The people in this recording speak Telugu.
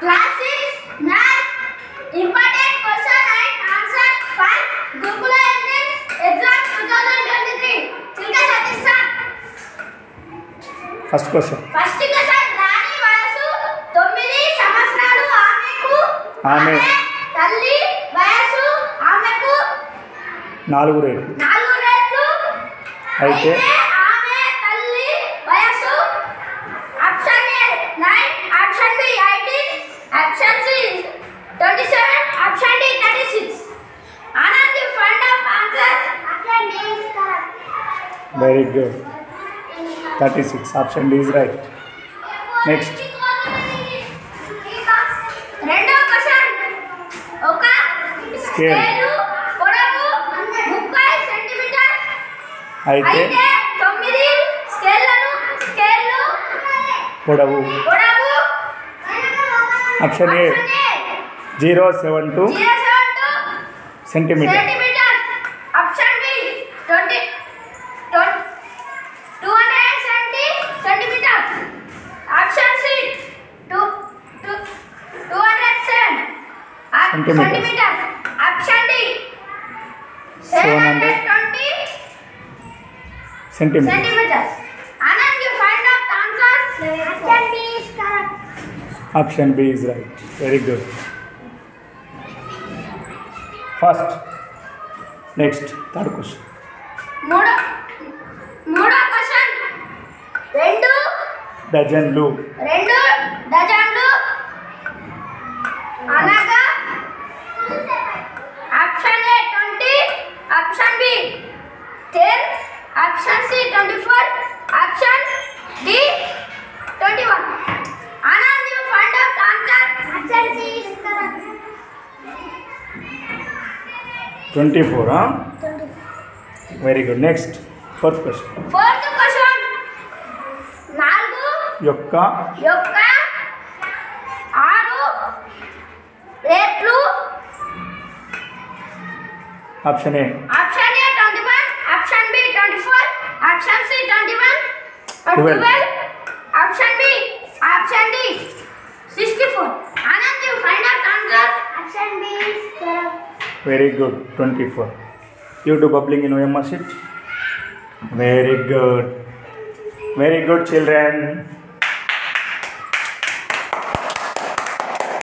Class 6 Math Important question and answer 5 Gurukula Entrance Exam 2023 Chilka Satish sir first question first question Rani వయసు తొమ్మిది సంవత్సరాలు ఆమెకు ఆమె. తల్లి వయసు ఆమెకు నాలుగు రేట్లు నాలుగు రెట్లు అయితే? అయితే ఆమె తల్లి వయసు option A nine option B eighteen option C twenty seven option D thirty six Anand find out answer option D is correct very good thirty six option D is right next రెండో క్వశ్చన్ ఒక Scale. స్కేలు పొడవు ముప్పై సెంటీమీటర్ అయితే అయితే తొమ్మిది స్కేళ్లను స్కేళ్ళు పొడవు పొడవు option A zero seven two zero seven two centimetre centimetre option B twenty two hundred and seventy centimetre option C two two two hundred seven Centimeters. Centimetre option D seven hundred twenty centimetre centimeters. Anand, you find out the answer. Option B is correct. Option B is right very good first next third question మూడో మూడో క్వశ్చన్ రెండు డజన్లు రెండు డజన్లు అనగా option A twenty option B ten option C twenty four option D twenty one Anand you find out answer option C is correct twenty four very good next fourth question fourth question నాలుగు యొక్క యొక్క ఆరు రేట్లు option A option A twenty one option B twenty four option C twenty one Twelve. Twelve option B option D sixty four Anand you find out answer option B is correct very good twenty four you to bubbling in OMR sheet very good very good children